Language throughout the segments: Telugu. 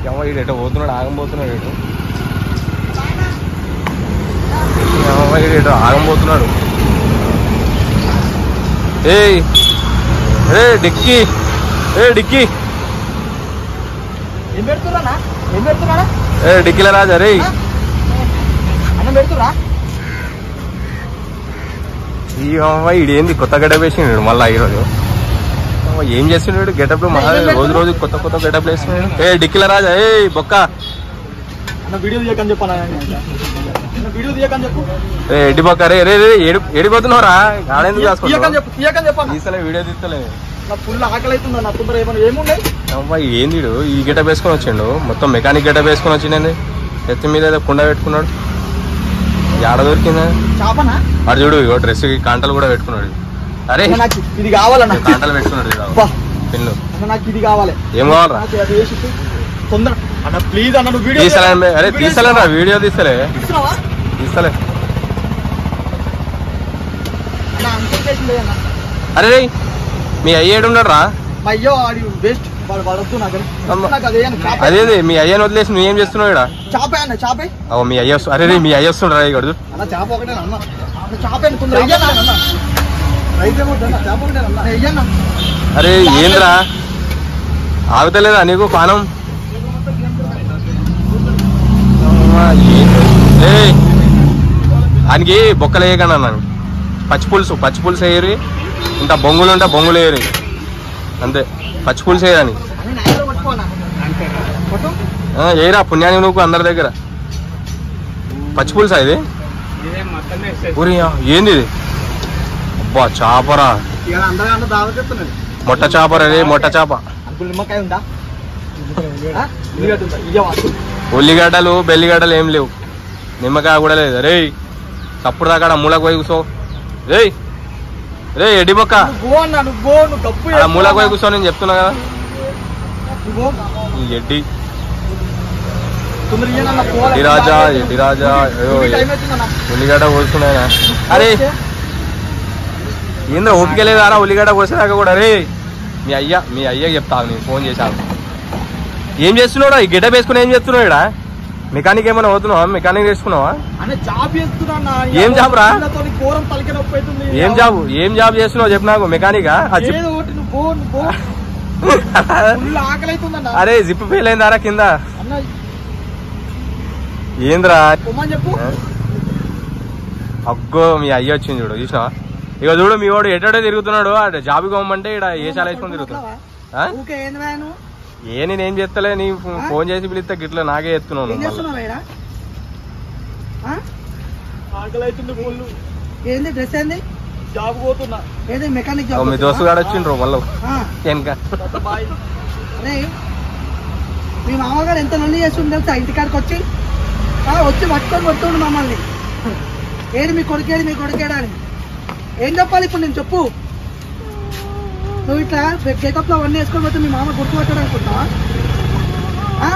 ఎవ ఈడు ఎటో పోతున్నాడు ఆగంపోతున్నాడు ఇటు ఎవ ఈడు ఎటో ఆగంపోతున్నాడు ఏయ్ ఏ డిక్కీ ఏ డిక్కీ ఏం పెడుతున్నా ఏం పెడుతున్నా ఏ డిక్కీల రాజా రే అన్నం పెడుతురా ఈ అమ్మాయి ఈడు ఏంది కొత్త గెటప్ వేసినాడు మళ్ళా ఈరోజు అమ్మ, ఏం చేస్తున్నాడు గెటప్ మళ్ళా రోజు రోజు కొత్త కొత్త గెటప్ వేస్తున్నాడు ఏ డిక్కీల రాజా ఏ బొక్క అన్న వీడియో తీయకని చెప్పాను అన్న వీడియో తీయకని చెప్పు ఏ ఎడ్డి బొక్క రే రే రే ఏడు ఎడిపోతున్నావురా ఆడేందుకు తీయకని రాసుకుంటావు చెప్పు తీయకని చెప్పాను తీస్తలే వీడియో తీస్తలే నా ఫుల్ ఆకలి అవుతుంది నా తొందర ఏమన్నా ఏమున్నాయి అమ్మాయి ఏంది ఈడు? ఈ గెటప్ వేసుకొని వచ్చిండు మొత్తం మెకానిక్ గెటప్ వేసుకొని వచ్చింది ఎత్తి మీద ఏదో కుండ పెట్టుకున్నాడు ఆడ దొరికిందా చేపనా అడు చూడు ఇగో డ్రెస్ కాంటలు కూడా పెట్టుకున్నాడు అరే అన్న, నాకు ఇది కావాలన్న కాంటలు పెట్టుకున్నాడు చూడు. అబ్బా. పిన్ను అన్న నాకు ఇది కావాలి ఏం కావాలరా నాకు అది వేసి ఇవ్వు. తొందర అన్న ప్లీజ్ అన్న నువ్వు వీడియో తీస్తలే తీయరా? అరే వీడియో తీస్తలేరా వీడియో తీస్తలే తీస్తున్నావా తీస్తలే అన్న అంకుల్ చేసింది అన్న అరే రేయ్ మీ అయ్యేడు ఉన్నాడు రా మా అయ్యో ఆడి వేస్ట్ వాడు వాడొద్దు నాకు అమ్మ. నాకు అదే అన్న చేప అదేది మీ అయ్యని వదిలేసి నువ్వేం చేస్తున్నావు ఇక్కడ చేపే అన్న చేపే ఓ మీ అయ్య వస్తు- అరే రే మీ అయ్య వస్తుండ్రా ఇక్కడ చూడు. అన్న చేప ఒకటే అన్న అన్న చేప అన్న తొందర అయ్యా అన్న రైతే అన్న చేప ఒకటే అన్న అయ్యన్న అరే ఏంద్రా ఆగుతలేదా నీకు పానం అమ్మా, ఏంది? ఏయ్, ఆయనకి బొక్కలు వేయకండి అన్నాను పచ్చి పులుసు పచ్చి పులుసు వేయరు ఇంత బొంగులు ఉంటే బొంగులు వేయరు అంతే పచ్చి పులుసు వేయని అన్న నా దగ్గర పట్టుకో అన్న కొట్టు ఏరా పుణ్యానికి నువ్వు అందరి దగ్గర పచ్చి పులుసా ఇది ఊరి ఏంది ఇది అబ్బా చాపరా ఇవాళ అందరూ అన్న దావత్ చెప్తున్నాడు మొట్ట చాపరా రే మొట్ట చాప అంకుల్ నిమ్మకాయ ఉందా ఆ? ఉల్లిగడ్డ ఉందా ఇయ్యవా ఉల్లిగడ్డలు బెల్లిగడ్డలు ఏం లేవు నిమ్మకాయ కూడా లేదు రే తప్పుడు దాకా మూలకు పోయి కూసో రే రే ఎడ్డి బొక్క నువ్వు అన్న నువ్వు నువ్వు గప్పు ఆడ మూలకు పోయి కూర్చో నేను చెప్తున్నా కదా నువ్వు ఈ ఎడ్డి తొందర ఇయ్యనన్న పోవాలి ఎడ్డి రాజా ఎడ్డి రాజా అయ్యో, డ్యూటీ టైం అవుతుందన్న ఉల్లిగడ్డ కోసుకున్నాయన అరే ఏంద్ర ఓపిక లేదు అరా ఉల్లిగడ్డ కోసేదాకా కూడా రే మీ అయ్య మీ అయ్య చెప్తాను నేను ఫోన్ చేశాను ఏం చేస్తున్నాడు ఈ గిడ్డ వేసుకుని ఏం చేస్తున్నావు ఇక్కడ మెకానిక్ ఏమైనా అవుతున్నావా మెకానిక్ వేసుకున్నావా అన్న జాబ్ చేస్తున్నా అన్న. ఏం జాబ్ రా? వీళ్ళతోని ఘోరం తలకి నొప్పి అవుతుంది ఏం జాబ్ ఏం జాబ్ చేస్తున్నావు చెప్పు నాకు మెకానికా ఏదో ఒకటి నువ్వు పో, నువ్వు పో. ఫుల్ ఆకలి అవుతుందన్న అరే జిప్ ఫెయిల్ అయిందారా కింద అన్న ఏంద్రా పొమ్మని చెప్పు అగ్గో మీ అయ్య వచ్చింది చూడు చూసినా ఇక చూడు మీ వాడు ఎటడే తిరుగుతున్నాడు అటు జాబ్ కోమంటే ఇక్కడ ఏ చాలా వేసుకొని తిరుగుతున్నాడు ఆ? ఊకే ఏంది రా నువ్వు ఏ నేనేం చేస్తలే నీ ఫో- ఆ? ఫోన్ చేసి పిలిస్తే గిట్ల నాకే ఎత్తున్నావు ఏం నువ్వు మళ్ళా. చేస్తున్నావు ఈడ? ఆ? ఆకలి అవుతుంది ఫుల్ ఏంది డ్రెస్ ఏంది జాబ్ పోతున్నా ఏది మెకానిక్ ఓ, జాబ్ మీ దోస్తు గాడు వచ్చిండ్రు మళ్ళీ ఆ, వెనక అరే మీ మామగారు ఎంత నల్లి చేస్తుంది తెలుసా ఇంటికాడికి వచ్చి ఆ, వచ్చి పట్టుకొని కొడుతుండు మమ్మల్ని ఏది మీ కొడుకేది మీ కొడుకేడా అని ఏం చెప్పాలి ఇప్పుడు నేను చెప్పు నువ్వు ఇట్లా గెటప్ లో అవన్నీ వేసుకొని పోతే మీ మామ గుర్తుపట్టాడు అనుకుంటావా ఆ?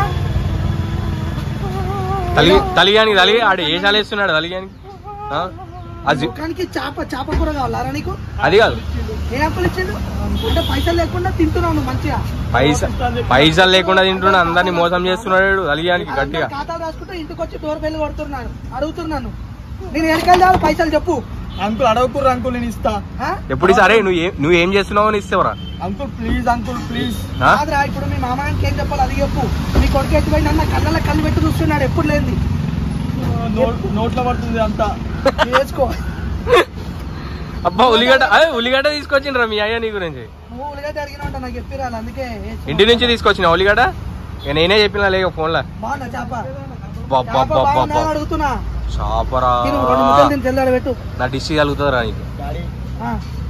తలిగి తలిగానికి తలిగి ఆడు ఏ చాలా వేస్తున్నాడు తలిగానికి ఆ? అది ముఖానికి చేప చేప కూర కావాలా నీకు అది కాదు ఏ అప్పులు ఇచ్చిండు అంటే పైసలు లేకుండా తింటున్నావు నువ్వు మంచిగా పైసా పైసలు లేకుండా తింటున్నా అందరినీ మోసం చేస్తున్నాడు తలిగానికి గట్టిగా ఖాతా రాసుకుంటే ఇంటికి వచ్చి డోర్ బెల్ కొడుతున్నాను అడుగుతున్నాను నేను ఎనకాల పైసలు చెప్పు అంకుల్ అడగకూడదు అంకుల్ నేను ఇస్తా ఆ? ఎప్పుడు సరే నువ్వు ఏం నువ్వు ఏం చేస్తున్నావు అని ఇస్తావరా అంకుల్ ప్లీజ్ అంకుల్ ప్లీజ్ ఆ? కాదురా ఇప్పుడు మీ మామానికి ఏం చెప్పాలి అది చెప్పు నీ కొడుకు ఎత్తిపోయి నన్ను కళ్ళ కళ్ళు పెట్టి చూస్తున్నాడు ఎప్పుడు లేని నోట్లో పడుతుంది అంతా వేసుకో అబ్బా ఉల్లిగడ్డ అదే ఉల్లిగడ్డ తీసుకొచ్చిండ్రా మీ అయ్య నీ గురించి నువ్వు ఉల్లిగడ్డ అడిగినా నాకు చెప్పిరాలి అందుకే వేసుకో. ఇంటి నుంచి తీసుకొచ్చిన ఉల్లిగడ్డ ఇక నేనే చెప్పిన లేక ఫోన్లో బాగుందా చేప బాబా చేప బాగుందా అని అడుగుతున్నా చాపరా తిను రెండు ముద్దలు తిని తెల్లాడ పెట్టు నా డిష్ కలుగుతుందిరా నీకు ఆ.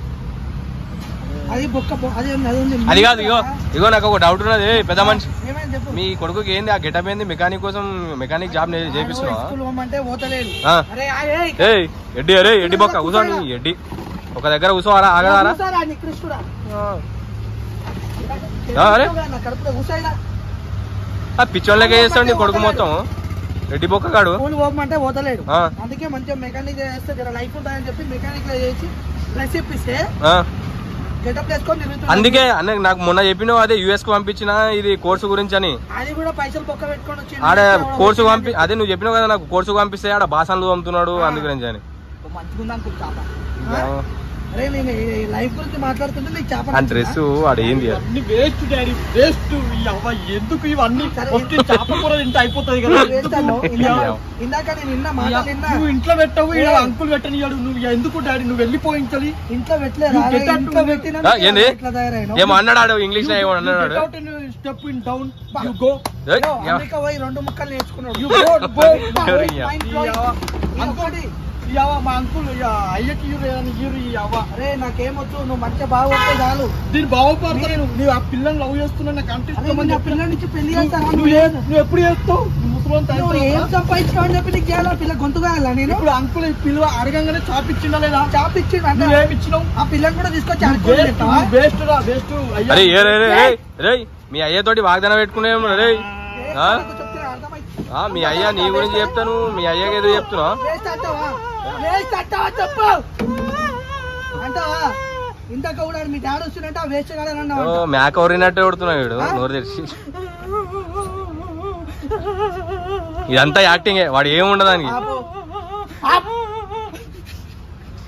అది బొక్క బొ- అది ఉంది, అది ఉంది అది కాదు ఇగో ఇగో నాకు ఒక డౌట్ ఉన్నది ఏయ్, పెద్ద మనిషి ఏమైంది చెప్పు మీ కొడుకుకి ఏంది ఆ గెటప్ ఏంది మెకానిక్ కోసం మెకానిక్ జాబ్ నే- చేపిస్తున్నావా స్కూల్ పోమంటే పోతలేదు ఆ. అరే ఆ, ఏయ్. ఏయ్ ఎడ్డి అరే ఎడ్డి బొక్క కూర్చోండి ఎడ్డి ఒక దగ్గర కూర్చోవాలా ఆగదారా కూర్చోరా, నీ కృష్ణుడా. ఆ, అరే. నా కడుపులో కూర్చోయినా. ఆ పిచ్చోళ్ళకే చేస్తాడు నీ కొడుకు మొత్తం ఎడ్డి బొక్క కాడు స్కూల్ పోమంటే పోతలేడు ఆ. అందుకే మంచిగా మెకానిక్ చేస్తే జర లైఫ్ ఉంటుందని చెప్పి మెకానిక్ లో చేసి ప్లస్ ఇప్పిస్తే ఆ, గెటప్ వేసుకొని తిరుగుతున్నాడు అందుకే అన్న నాకు మొన్న చెప్పినావు అదే యుఎస్ కు పంపించిన ఇది కోర్సు గురించి అని అది కూడా పైసలు బొక్క పెట్టుకొని వచ్చి ఆడ కోర్సు పంపి అదే నువ్వు చెప్పినావు కదా నాకు కోర్సు పంపిస్తే ఆడ బాసన్లు పంపుతున్నాడు అందు గురించి అని మంచిగా ఉంది అంకుల్ చేప అరే నేను లైఫ్ గురించి మాట్లాడుతుంటే నీకు చేప ఆ డ్రెస్ ఆడ ఏంది అది? అన్ని వేస్ట్ డాడీ వేస్ట్ అవ్వ ఎందుకు ఇవన్నీ సరే. వచ్చి చేప కూర తింటే అయిపోతుంది కదా వేస్తాను. ఎందుకు? ఇందాక- యా. ఇందాక నేను విన్నా మాట యా, విన్నా నువ్వు ఇంట్లో పెట్టవు ఈడ ఏ. అంకుల్ పెట్టనియాడు నువ్వు ఎందుకు డాడీ నువ్వు వెళ్ళిపోయించాలి ఇంట్లో పెట్టలేదు You get out ఇంట్లో to- పెట్టినా ఆ, ఏంది? ఇట్లా తయారైనావు. ఏమో అన్నాడు ఆడు ఇంగ్లీష్ లో ఏమో అన్నాడు step in down you go ఏయ్, యో, యా. అమెరికా పోయి రెండు ముక్కలు నేర్చుకున్నాడు You go, go. ఎవరు యా? Mind blowing. ఇంకొకటి, యావ మా అంకుల్ అయ్యకి ఇరు ఇరు యావ అరే నాకేమొచ్చు నువ్వు మంచిగా బాగుంటే చాలు దీన్ని బాగుపడతా నేను నువ్వు ఆ పిల్లని లవ్ చేస్తున్నా నాకు అరే అంటిస్తామని నా చెప్పి పిల్లల నుంచి పెళ్లి నువ్వు చేస్తాను నువ్వు ఏ- నువ్వు ఎప్పుడు చేస్తావు నువ్వు ముసలోని నువ్వు ఏం తాగుతావా? సంపాదించావు అని చెప్పి నీకు చేయాలా పిల్ల గొంతు కావాలా నేను ఇప్పుడు అంకుల్ ఈ పిలువ అడగంగానే చాపిచ్చిందా లేదా చాప్ ఇచ్చిండు అంటే నువ్వేమి ఇచ్చినావు ఆ పిల్లని కూడా తీసుకొచ్చి అనుకోని చెప్తావా వేస్ట్ రా వేస్ట్ అరే ఏ రే రే రే రే మీ అయ్యతోటి వాగ్దానం పెట్టుకునే రే ఆ? చెప్తున్నా అర్థమైంది ఆ, మీ అయ్యా నీ గురించి చెప్తాను మీ అయ్యకి ఏదో చెప్తున్నా వేస్ట్ అంటావా వేస్ట్ అంటావా చెప్పు అంటావా ఇందాక కూడా మీ డాడీ వస్తున్నట్టు ఆ వేస్ట్ కాదని ఓ, అన్నావు మేక ఒరినట్టే కొడుతున్నావు వీడు నోరు తెరిచి ఇదంతా యాక్టింగే వాడు ఏముండదు దానికి ఆపు. ఆపు.